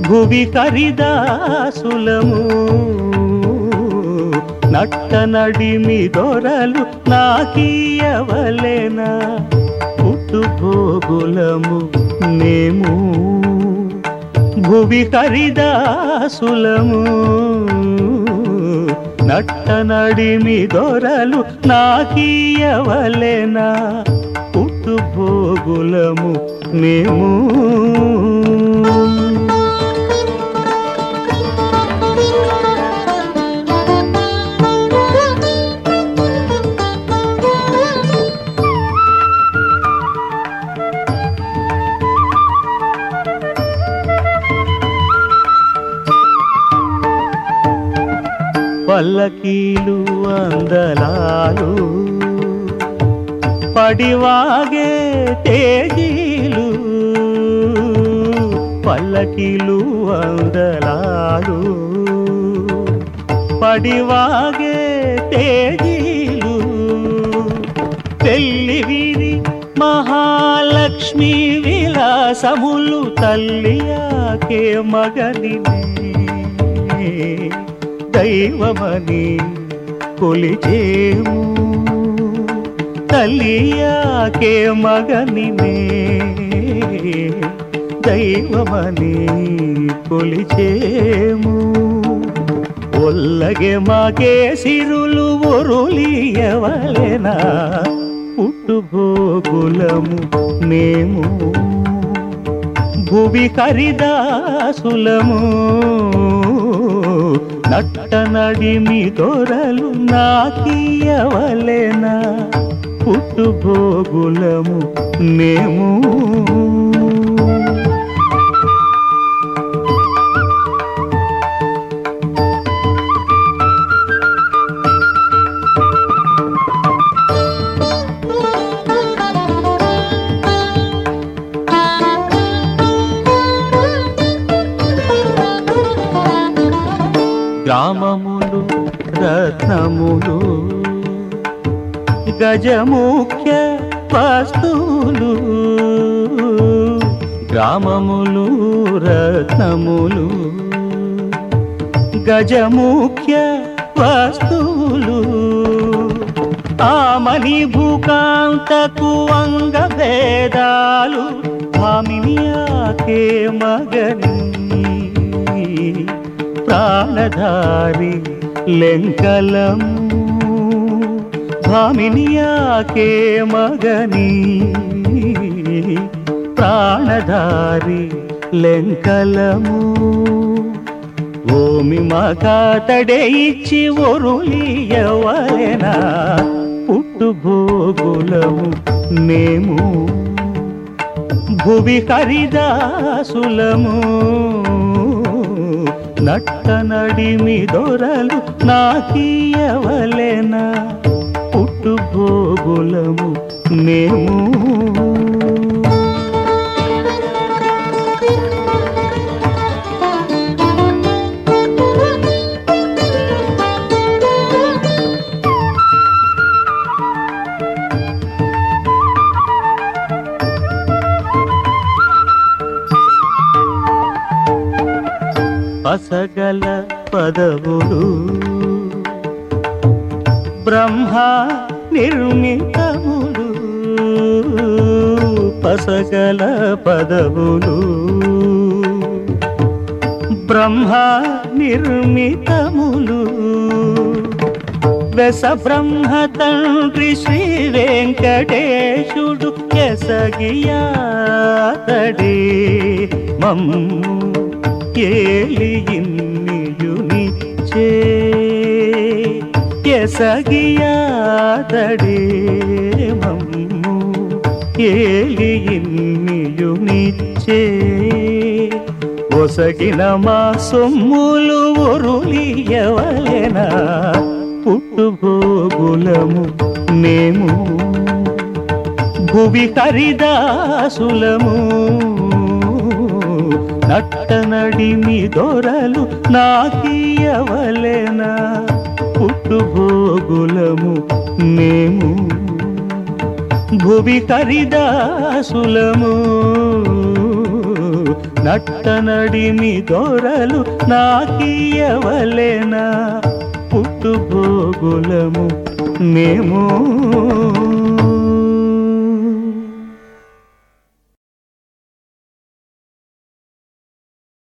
భువి కరిదాసులము నట్ట నడిమి దొరలు నాకీయవలెనా పుట్టు భోగులము మేము భువి కరిదాసులము నట్ట నడిమి దొరలు నాకీయవలెనా పుట్టు భోగులము మేము పల్లకీలు అందలాలు పడివాగే తేజీలు పల్లకీలు అందలాలు పడివాగే తేజీలు పెళ్లి వీరి మహాలక్ష్మి విలాసములు తల్లియాకే మగనినే దైవమని కొలిచేము తల్లియాకే మగనినే దైవమని కొలిచేము ఒల్లగే మాకే సిరులు ఒరులియవలెనా పుట్టుభోగులము మేము భువి హరిదాసులము నట్ట నడిమి దొరలు నాకీయవలెనా పుట్టుభోగులము మేము గ్రామములు రత్నములు గజముఖ్య వస్తువులు గ్రామములు రత్నములు గజముఖ్య వస్తువులు ఆమని భూకాంతకు అంగ భేదాలు భామినియాకే మగని ప్రాణధారి లెంకలము భామినియాకే మగని ప్రాణధారి లెంకలము ఓమి మగాతడే ఇచ్చి ఒరులియవలెనా పుట్టుభోగులము మేము భువి హరిదాసులము నట్ట నడిమి దొరలు నాకీయవలెనా పుట్టుభోగులము మేము పసగల పదవులు బ్రహ్మ నిర్మితములు పసగల పదవులు బ్రహ్మ నిర్మితములు వెస బ్రహ్మ తండ్రి శ్రీ వెంకటేశుడు ఎసగియాతడే మమ్ము ఏలి ఇన్నియునిచ్చే ఎసగియాతడే మమ్ము ఏలి ఇన్నియునిచ్చే ఒసగిన మా సొమ్ములు ఒరులియవలెనా పుట్టుభోగులము మేము భువి హరిదాసులము నట్ట నడిమి దొరలు నాకీయవలెనా పుట్టుభోగులము మేము భువి హరిదాసులము నట్టనడిమి దొరలు నాకీయవలెనా పుట్టుభోగులము మేము